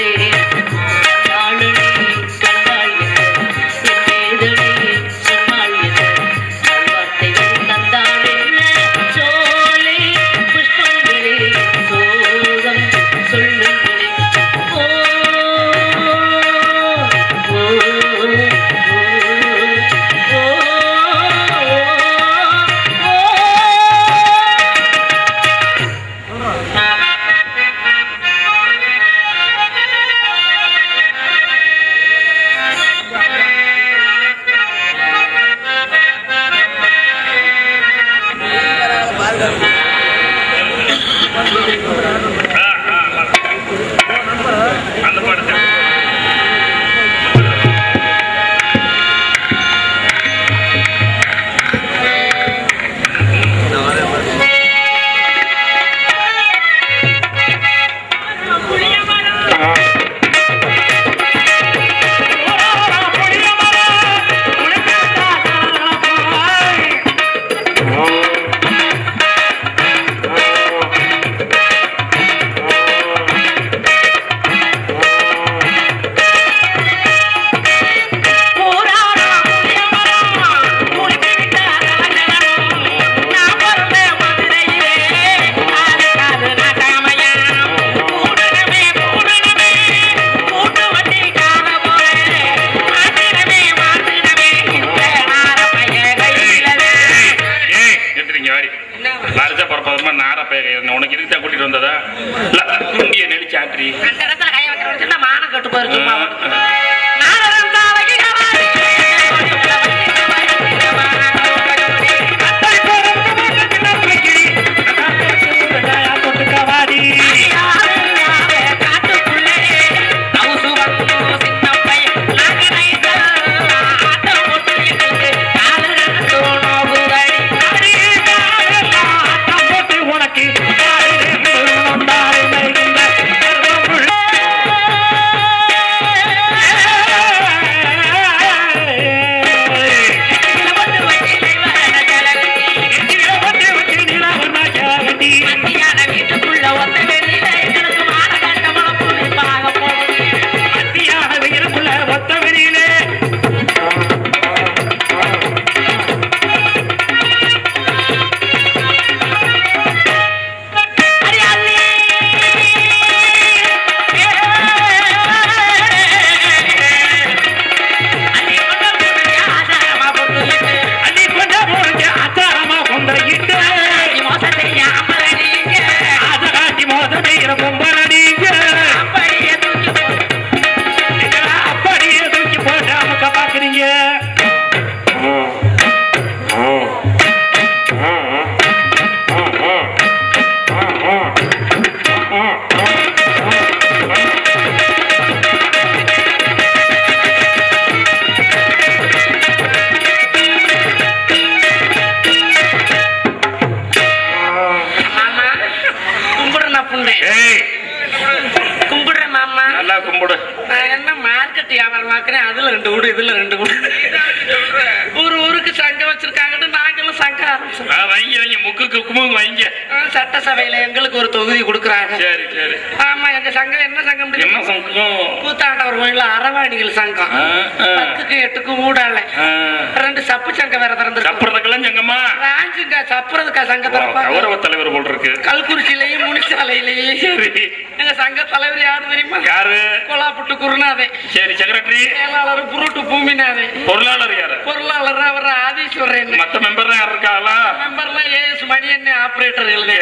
அந்த பாட்டு ஏய் நிறுத்துறீங்க வாடி லாரிஜா பரப்பதமா நார பையன் உனக்கு இதுக்கு தான் கூட்டிட்டு வந்ததா இல்ல, குண்டிய நெளிச்சு ஆட்டுறி மானம் கட்டு போயிருக்கு வீட்டுக்குள்ள ஒத்த வெளியில எங்களுக்கு மான கட்டமள புள்ளி பாக போகுது மாமா கும்பிடுறேன் புண்டை ஏய் கும்பிடுறேன் மாமா நல்லா கும்பிடு நான் என்ன மார்க்கெட் வியாபாரம் பார்க்கறேன் அதுல ரெண்டு வீடு இதுல ரெண்டு வீடு ஒரு ஊருக்கு சங்கம் வச்சிருக்காங்கன்னு நாங்களும் சங்கம் ஆரம்பிச்சோம் ஆ, வைங்க வைங்க முக்குக்கு குமுங்க வைங்க ஆ, சட்டசபையில எங்களுக்கு ஒரு தொகுதி கொடுக்குறாங்க சரி சரி ஆமா எங்க சங்கம் என்ன சங்கம் என்ன தெரியுமா? சங்கம் கூத்தாண்டவர் கோயில்ல அரவாணிகள் சங்கம் ஆ, ஆ. பத்துக்கு எட்டுக்கு மூடால ஆ, ரெண்டு சப்பு சங்கம் வேற திறந்து சப்புறதுக்கெல்லாம் சங்கம்மா ராஞ்சுங்க சப்புறதுக்கா சங்க திறப்பாங்க கௌரவ தலைவர் போல் இருக்கு கல்குறிச்சியிலையும் முனிச்சாலையிலையும் சரி எங்க சங்க தலைவர் யாரு தெரியுமா யாரு கொலாப்புட்டு குருநாதே சரி செக்ரட்டரி செயலாளர் புருட்டு பூமிநாதே பொருளாளர் யாரு பொருளாளர் அவர் ஆதீஸ்வரன் மத்த மெம்பர் யார் இருக்காளா மெம்பர்ல ஏஎஸ் மணி என்ன ஆபரேட்டர் எழுது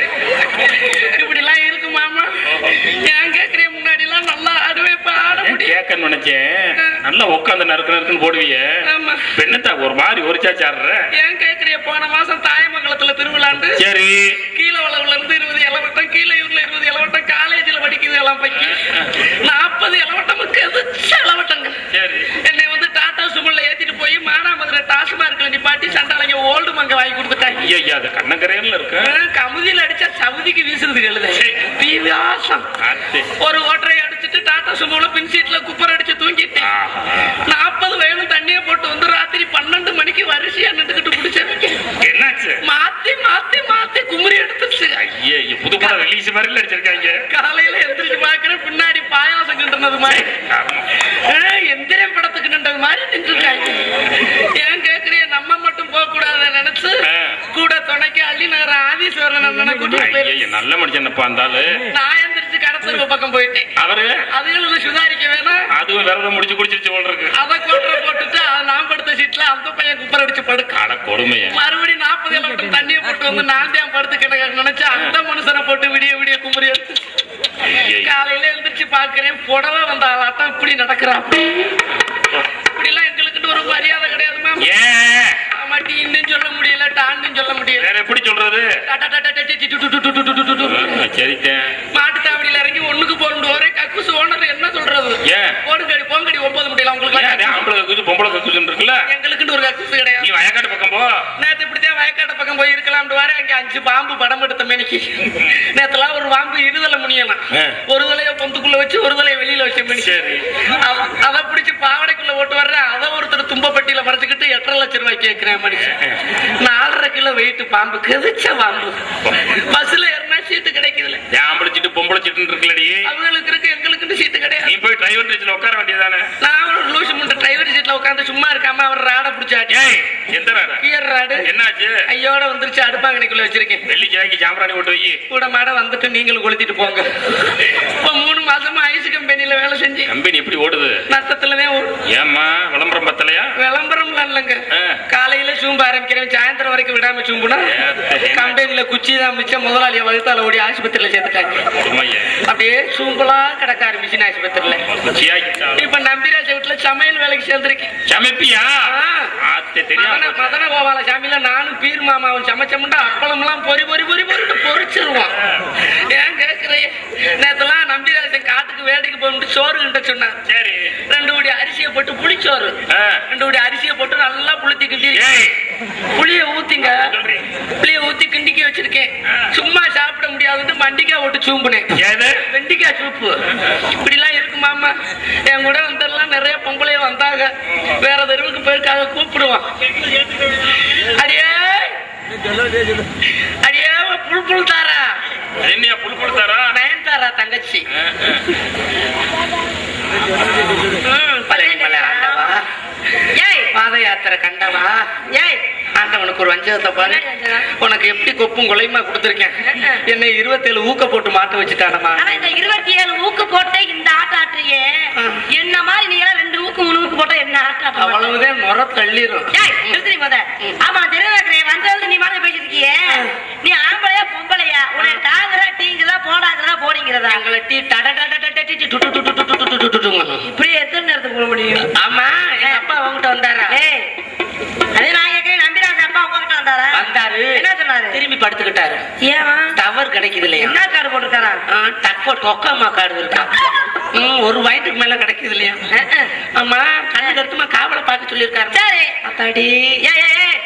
இப்படி எல்லாம் இருக்கு மாமா ஏன் கேக்குறேன் முன்னாடி எல்லாம் நல்லா ஆடுவே இப்ப ஆட முடியும் கேட்கன்னு நினைச்சேன் நல்லா உட்காந்து நறுக்கு நறுக்குன்னு போடுவிய ஆமா பெண்ணத்தா ஒரு மாதிரி ஒரு சாச்சாடுற ஏன் கேக்குறிய போன மாசம் தாயமங்கலத்துல திருவிழாண்டு சரி கீழே வளவுல இருந்து இருபது இளவட்டம் கீழே ஊர்ல இருபது இளவட்டம் காலேஜ்ல படிக்குது எல்லாம் பைக்கி நாற்பது இளவட்டமுக்கு எதிர்த்து இளவட்டங்க சரி என்னை வந்து டாடா சுமல்ல ஏத்திட்டு போய் மானாமதுரை டாஸ்மார்க்ல நிப்பாட்டி சண்டாளைங்க ஓல்டு மங்க வாங்கி கொடுத்துட்டாங்க ஐயா ஐயா அது கண்ணங்கரையில இருக்கு கமுதியில் அடிச்சா சவுதிக்கு வீசுறது எழுத விலாசம் அத்தே. ஒரு ஓட்டரை அடிச்சிட்டு டாடா சுமோல பின் சீட்ல குப்பர் அடிச்சு தூங்கிட்டு ஆஹா. நாற்பது வேணும் தண்ணியை போட்டு வந்து ராத்திரி பன்னெண்டு மணிக்கு வரிசையா நின்றுக்கிட்டு பிடிச்சவங்க என்னாச்சு மாத்தி மாத்தி மாத்தி குமரி எடுத்துருச்சு ஐயே ஐயா, புது படம் ரிலீஸ் மாதிரி அடிச்சிருக்காங்க காலையில எந்திரிச்சு பாக்குறேன் பின்னாடி பாயாசம் கட்டுனது மாதிரி ஆமா. ஆ, எந்திரன் படத்துக்கு நின்றது மாதிரி நின்றுருக்காங்க ஏன் கேக்குறிய நம்ம மட்டும் போக கூடாது நினைச்சு ஆ. கூட துணைக்கு அள்ளி நகர ஆதீஸ்வரன் அண்ணனை கூட்டிட்டு போயிரு ஐயையே, நல்ல மனுஷன்ப்பா இருந்தாலு நான் எந்திரிச்சு கடத்தருவு பக்கம் போயிட்டேன் அவரு அதுகளுக்கு சுதாரிக்க வேணாம் அதுவும் விரதம் முடிச்சு குடிச்சிருச்சு போல இருக்கு அதை கோட்டரை போட்டுட்டு அதை நான் படுத்த சீட்ல அந்த பையன் குப்பர் அடிச்சு படுக்க அட கொடுமைய மறுபடியும் நாற்பது கிலோமீட்டர் தண்ணியை போட்டு வந்து நான் தான் படுத்து கிடக்க நினைச்சு அந்த மனுஷனை போட்டு விடிய விடிய குமரி எடுத்து காலையில எழுந்திரிச்சு பாக்குறேன் புடவை வந்த ஆளாட்டம் இப்படி நடக்கிறான் இப்படி எல்லாம் எங்களுக்குன்னு ஒரு மரியாதை கிடையாது மேம் ஏன் ஆமா டீன்னு சொல்ல முடியல டான்னு சொல்ல முடியல வேற எப்படி சொல்றது டா, டா, டா, டா, டா, டி, டி, டு, டு, டு, டு, டு, டு, டு. ஆ, சரித்தேன் மாட்டு தாவடியில இறங்கி ஒண்ணுக்கு போகணும் ஒரே கக்குசு ஓனர் என்ன சொல்றது ஏன்? போடுங்கடி போங்கடி ஒன்பது முடியல ஏன் உங்களுக்கு அதே ஆம்பளை கக்கூசு பொம்பளை கக்கூசுன்னு இருக்குல்ல எங்களுக்குன்னு ஒரு கக்குசு கிடையாது நீ வயக்காட்டு பக்கம் போ நேத்து இப்படித்தான் வயக்காட்டு பக்கம் போய் இருக்கலாம்னு வர அங்க அஞ்சு பாம்பு படம் எடுத்த மேனிக்கு நேத்துலாம் ஒரு பாம்பு இருதலை முனியலாம் ஆ. ஒரு தலைய பொந்துக்குள்ள வச்சு ஒரு தலைய வெளியில வச்ச மேனி சரி. அத- அத பிடிச்சு பாவடைக்குள்ள ஓட்டு வர்ற அத ஒருத்தர் தும்பப்பட்டியில மறைச்சுக்கிட்டு எட்டரை லட்சம் ரூபாய் கேட்கிறேன் மனுஷன் நாலரை கிலோ வெயிட் பாம்பு கிதச்ச பாம்பு பஸ்ல ஏறினா சீட்டு கிடைக்குதுல ஏன் ஆம்பளை சீட்டு பொம்பளை சீட்டுன்னு இருக்குல்லடி அவங்களுக்கு இருக்கு எங்களுக்குன்னு சீட்டு கிடையாது நீ போய் டிரைவர் சீட்ல உட்கார வேண்டியதானே நான் ஒரு லூசு முண்டை டிரைவர் சீட்ல உட்காந்து சும்மா இருக்காம அவர் ராட பிடிச்சாட்டி ஏய் எந்த வேற கியர் ராடு என்னாச்சு ஐயோட வந்துருச்சு அடுப்பாங்கனைக்குள்ள வச்சிருக்கேன் வெள்ளி ஜாய்க்கு சாம்பிராணி போட்டு வை கூட மாட வந்துட்டு நீங்களும் கொளுத்திட்டு போங்க இப்ப மூணு மாசமா ஐஸ் கம்பெனில வேலை செஞ்சு கம்பெனி எப்படி ஓடுது நஷ்டத்துலதான் ஓடும். ஏம்மா விளம்பரம் பத்தலையா விளம்பரம்லாம் இல்லைங்க ஆ. காலையில சூம்ப ஆரம்பிக்கிறேன் சாயந்தரம் வரைக்கும் விடாம சூம்புனா ஏத்த, கம்பெனில குச்சி தான் மிச்சம் முதலாளிய வகுத்தால ஓடி ஆஸ்பத்திரியில சேர்த்துட்டாங்க உண்மையே அப்படியே சூம்பலா கிடக்க ஆரம்பிச்சு ஆஸ்பத்திரியில குச்சியாக்கிட்டாலும் இப்ப நம்பிராஜ வீட்டுல சமையல் வேலைக்கு சேர்ந்திருக்கேன் சமைப்பியா ஆ. ஆத்து மதன தெரியாம மதன கோபால சாமியில நானும் பீர் மாமாவும் சமைச்சோம்னா அப்பளம் எல்லாம் பொறி பொறி பொறி பொறிட்டு பொறிச்சிருவோம் ஏன் கேக்குறே நேத்தெல்லாம் நம்பிராஜன் காட்டுக்கு வேடிக்கை போட்டு சோறு கிட்ட சொன்னான் சரி ரெண்டு குடி அரிசியை போட்டு புளிச்சோறு ஆ. ரெண்டு குடி அரிசியை போட்டு நல்லா புளித்தி கிண்டி ஏய் புளிய ஊத்திங்க சொல்றீ. புளிய ஊத்தி கிண்டிக்க வச்சிருக்கேன் சும்மா சாப்பிட முடியாதுன்னு மண்டிக்காய் போட்டு சூம்புனேன் ஏது வெண்டிக்காய் சூப்பு இப்படி எல்லாம் இருக்குமாமா என் கூட வந்தெல்லாம் நிறைய பொம்பளைய வந்தாங்க வேற தெருவுக்கு போயிருக்காங்க கூப்பிடுவான் அடியே அடியே புல் புல் தாரா என்னையா புல் கொடுத்தாரா நயன் தாரா தங்கச்சி ம், பழனிமலை ஆண்டவா ஏய் பாத யாத்திரை கண்டவா ஏய் ஆண்டவனுக்கு ஒரு வஞ்சகத்தை பாரு என்ன வஞ்சகம்? உனக்கு எப்படி கொப்பும் கொலையுமா கொடுத்துருக்கேன் என்னை இருபத்தேழு ஊக்க போட்டு மாட்ட வச்சுட்டானமா ஆனா இந்த இருபத்தி ஏழு ஊக்கு போட்டு இந்த ஆட்டம் ஆட்டுறியே ஆ. என்ன மாதிரி நீ எல்லாம் ரெண்டு ஊக்கு மூணு ஊக்கு போட்டா என்ன ஆட்டம் ஆட்ட மாட்டே? அவ்வளவுதான் முறை தள்ளிரும் ஏய் நிறுத்தி முத ஆமா தெரியாதுக்கிறேன் வந்தது நீ மாதிரி பேசிட்டு இருக்கியே நீ ஆம்பளையா பொம்பளையா உன்னை டாங்குறா டீங்குறா போடாங்கிறதா போடிங்கிறதா எங்களை டீ டட டட டட டி டு டு டு டு டு டு டு டு டுன்னு. இப்படி எத்தனை நேரத்துக்கு போட முடியும் ஆமா எங்க அப்பா அவங்கிட்ட வந்தாரா ஏய் அதே நான் கேட்கிறேன் நம்பிராஜ் அப்பா உங்ககிட்ட வந்தாரா வந்தாரு என்ன சொன்னாரு திரும்பி படுத்துக்கிட்டாரு ஏமா டவர் கிடைக்குது இல்லையா என்ன கார்டு போட்டுருக்காரா ஆ, டக்கோ டொக்காமா கார்டு இருக்கா ம், ஒரு வயிற்றுக்கு மேல கிடைக்குது இல்லையா ஆமா கண்ணு கருத்துமா காவலை பார்க்க சொல்லியிருக்காரு சரி அத்தாடி ஏய் ஏய் ஏய்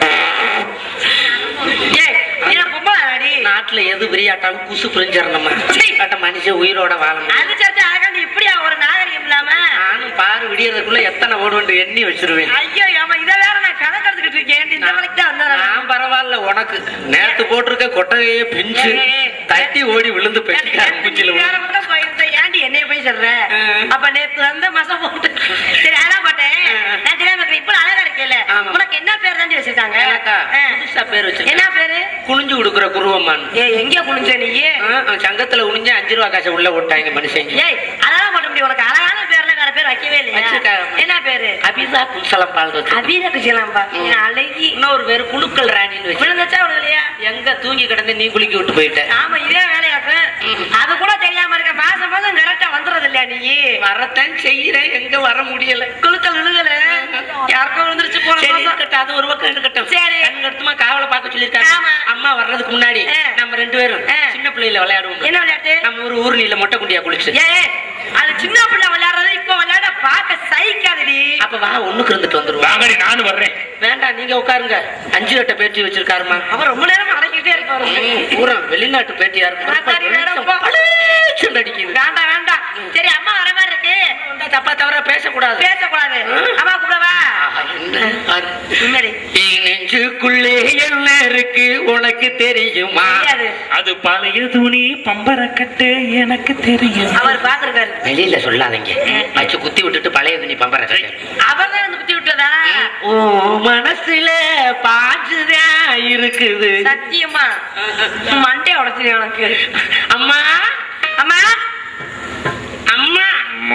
ஏய் நீ என்ன பொம்பளை அடி நாட்டுல எது விரியாட்டாலும் குசு புரிஞ்சிடணுமா அட்ட மனுஷன் உயிரோட வாழணும் அது சரி அழகா நீ இப்படியா ஒரு நாகரிகம் இல்லாம நானும் பாரு விடியறதுக்குள்ள எத்தனை ஓடுவேன் எண்ணி வச்சிருவேன் ஐயோ ஆமா இதை வேற நான் கணக்கு எடுத்துக்கிட்டு இருக்கேன் இந்த வேலைக்கு தான் வந்தேன் நான் பரவாயில்ல உனக்கு நேத்து போட்டிருக்க கொட்டையே பிஞ்சு ஏய், ஏய், ஏய். தட்டி ஓடி விழுந்து பெட்டிக்காரன் குச்சியில வேற விழுந்து. பக்கம் போயிருந்தேன் ஏன்டி என்னைய போய் சொல்ற ஆ. அப்ப நேத்து வந்த மாசம் போட்டு சரி அதான் போட்டேன் ஆ. நான் தெரியாம இருக்கேன் இப்ப அழகா இருக்கேல்ல ஆமா. உனக்கு என்ன பேர் தாண்டி வச்சிருக்காங்க எனக்கா ஆ. புதுசா பேர் வச்சிருக்கேன் என்ன பேரு குனிஞ்சு கொடுக்குற குருவம்மான் ஏய் எங்க குளிஞ்ச நீ சங்கத்துல குனிஞ்சு அஞ்சு ரூபா காசை உள்ள போட்டாங்க மனுஷங்க ஏய் அதெல்லாம் போட்ட முடியும் உனக்கு அழகான பேர்ல வேற பேர் வைக்கவே இல்லையா வச்சிருக்காங்க. என்ன பேரு அபிதா புன்சலம் பால் வச்சு அபீத குச்சிலாம்பா ம். அழகி இன்னொரு பேரு குழுக்கள் ராணின்னு வச்சு விழுந்துச்சா விழுகலையா எங்க தூங்கி கிடந்து நீ குளிக்க விட்டு போயிட்ட ஆமா இதே வேலையாக்கு அது கூட தெரியாம இருக்க மாசம் மாசம் கரெக்டா வந்துறது இல்லையா நீ வரத்தான் செய்யறேன் எங்க வர முடியல குழுக்கள் விழுகல யாருக்கோ விழுந்துருச்சு போன சரி மாசம். இருக்கட்டும் அது ஒரு பக்கம் இருக்கட்டும் சரி. கண்கடுத்துமா காவலை பார்க்க சொல்லிருக்காங்க ஆமா. அம்மா வர்றதுக்கு முன்னாடி ஆ. நம்ம ரெண்டு பேரும் ஆ. சின்ன பிள்ளையில விளையாடுவோம் என்ன விளையாட்டு நம்ம ஒரு ஊர் நீல மொட்டை குண்டியா குளிச்சு ஏ அது சின்ன பிள்ளை விளையாடுறது இப்ப விளையாட பார்க்க சகிக்காதடி அப்ப வா ஒண்ணுக்கு இருந்துட்டு வந்துருவோம் வாங்கடி நானும் வர்றேன் வேண்டாம் நீங்க உட்காருங்க அஞ்சு வட்ட பேட்டி வச்சிருக்காருமா அவர் ரொம்ப நேரம் அடக்கிட்டே இருப்பாரு ம், பூரா வெளிநாட்டு பேட்டியா மாத்தாடி வேறப்பா. இருக்கு அடிக்குது வேண்டாம் வேண்டாம் சரி அம்மா வர மாதிரி இருக்கு வந்தா தப்பா தவிர பேசக்கூடாது பேசக்கூடாது அம்மா கூப்பிடவா ஆஹா, என்ன பாரு. முன்னாடி என் நெஞ்சுக்குள்ளே என்ன இருக்கு உனக்கு தெரியுமா தெரியாது அது பழைய துணி பம்பர கட்டு எனக்கு தெரியும் அவர் பாத்துருக்காரு வெளியில சொல்லாதீங்க வச்சு குத்தி விட்டுட்டு பழைய துணி பம்பர கட்டு அவர் தான் வந்து குத்தி விட்டதா ஓ மனசுல பாஞ்சுதான் இருக்குது சத்தியமா மண்டே உடச்சு எனக்கு அம்மா அம்மா அம்மா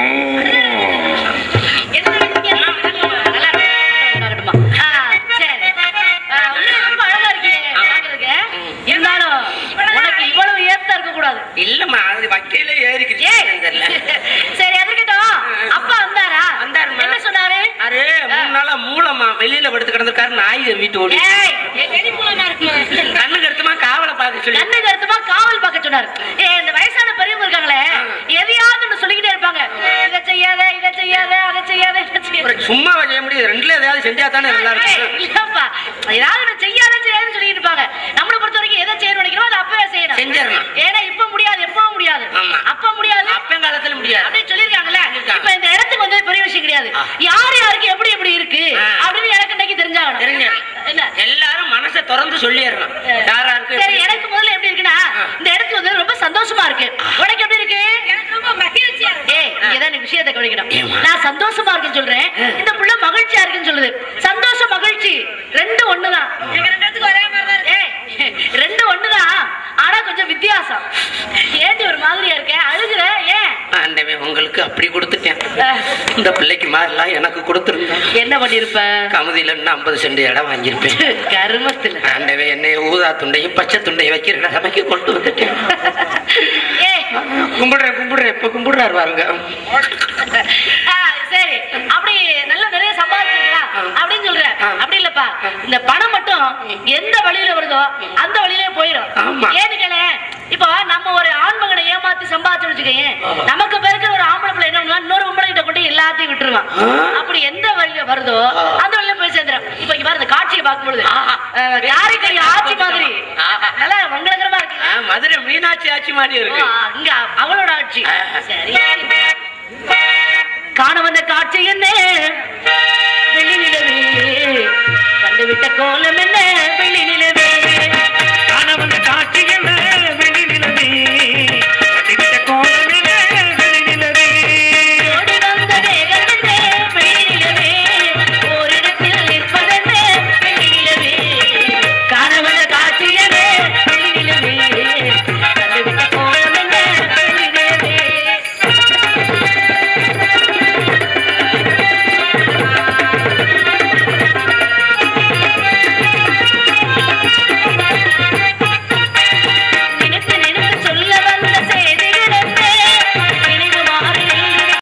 என்ன நடக்குது? நல்லா இருக்கட்டுமா? ஆ, சரி. ஆ, உண்மையிலே ரொம்ப அழகா இருக்கியே, பார்க்கறதுக்கு. இருந்தாலும் உனக்கு இவ்வளவு ஏத்தா இருக்க கூடாது இல்லம்மா அது வக்கையில ஏறிக்கிட்டு தெரியல சரி அது இருக்கட்டும் அப்பா வந்தாரா வந்தாரும்மா. என்ன சொன்னாரு அரே மூணு நாளா மூலமா வெளியில படுத்து கிடந்திருக்காரு நாய் வீட்டு ஓடி ஏய், என் வெளி மூலமா இருக்குமா? கண்ணுக்கு எடுத்துமா காவலை பார்க்க சொல்லி கண்ணு கருத்துமா காவல் பார்க்க சொன்னாரு ஏ இந்த வயசான பெரியவங்க இருக்காங்களே எதையாவது ஒண்ணு சொல்லிக்கிட்டே இருப்பாங்க இதை செய்யாத இதை செய்யாத அதை செய்யாத இதை செய்யாத சும்மா செய்ய முடியாது ரெண்டுல ஏதாவது செஞ்சா தானே நல்லா ஏய், இருக்கும் இல்லப்பா ஏதாவது ஒண்ணு செய்யாத செய்யாதுன்னு சொல்லிட்டு இருப்பாங்க நம்மளை பொறுத்த வரைக்கும் எதை செய்யணும் நினைக்கிறோம் அதை அப்பவே செய்யணும் செஞ்சிடணும். ஏன்னா இப்ப முடியாது எப்பவும் முடியாது ஆமா. அப்ப முடியாது அப்பங்காலத்துல முடியாது அப்படின்னு சொல்லிருக்காங்கல்ல சொல்லிருக்காங்க. இப்ப இந்த இடத்துக்கு வந்து பெரிய விஷயம் கிடையாது ஆ. யார் யாருக்கு எப்படி எப்படி இருக்கு ஆ. அப்படின்னு எனக்கு இன்னைக்கு தெரிஞ்சாகணும் தெரிஞ்சிடணும். என்ன எல்லாரும் மனசை திறந்து சொல்லிடணும் யாரா இருக்கு சரி எனக்கு முதல்ல எப்படி இருக்குன்னா ஆ. இந்த இடத்துக்கு வந்து ரொம்ப சந்தோஷமா இருக்கு உனக்கு எப்படி இருக்கு எனக்கு ரொம்ப மகிழ்ச்சியா இருக்கு ஏய் இங்கதான் நீ விஷயத்தை கவனிக்கணும் ஏம்மா? நான் சந்தோஷமா இருக்குன்னு சொல்றேன் இந்த புள்ள மகிழ்ச்சியா இருக்குன்னு சொல்லுது சந்தோஷம் மகிழ்ச்சி ரெண்டு ஒண்ணுதான் ஏய், ரெண்டு ஒண்ணுதான் ஆனா கொஞ்சம் வித்தியாசம் ஏண்டி ஒரு மாதிரியா இருக்க அழுகுற ஏன் ஆண்டவன் உங்களுக்கு அப்படி கொடுத்துட்டேன் அஹ், இந்த பிள்ளைக்கு மாதிரிலாம் எனக்கு கொடுத்துருந்தேன் என்ன பண்ணிருப்ப கமுதியில இருந்து ஐம்பது சென்ட் இடம் வாங்கியிருப்பேன் கருமத்துல ஆண்டவன் என்னை ஊதா துண்டையும் பச்சை துண்டையும் வைக்கிற நிலைமைக்கு கொண்டு வந்துட்டேன் ஏய் கும்பிடுறேன் கும்பிடுறேன் இப்ப கும்பிடுறாரு பாருங்க ஆ, சரி அப்படி நல்ல நிறைய சம்பாதிச்சிருக்கலாம் அப்படின்னு சொல்றேன் அப்படி இல்லப்பா இந்த பணம் மட்டும் எந்த வழியில வருதோ அந்த வழியிலே போயிடும் ஆமா. ஏன்னு கேள இப்போ நம்ம ஒரு ஆண் மகனை ஏமாத்தி சம்பாதிச்சு வச்சுக்கோங்க நமக்கு பிறகு ஒரு ஆம்பளை பிள்ளை என்ன பண்ணுவான் இன்னொரு பொம்பளை கிட்ட கொண்டு எல்லாத்தையும் விட்டுருவான் ஆ. அப்படி எந்த வழியில வருதோ அந்த வழியில போய் சேர்ந்துடும் இப்ப இங்க பாரு இந்த காட்சியை பார்க்கும்பொழுது அஹ், காரைக்குடி ஆட்சி மாதிரி நல்லா மங்களகரமா ஆ, இருக்கு மதுரை மீனாட்சி ஆட்சி மாதிரி இருக்கு இங்க அவளோட ஆட்சி ஆ. சரி காண வந்த காட்சி என்ன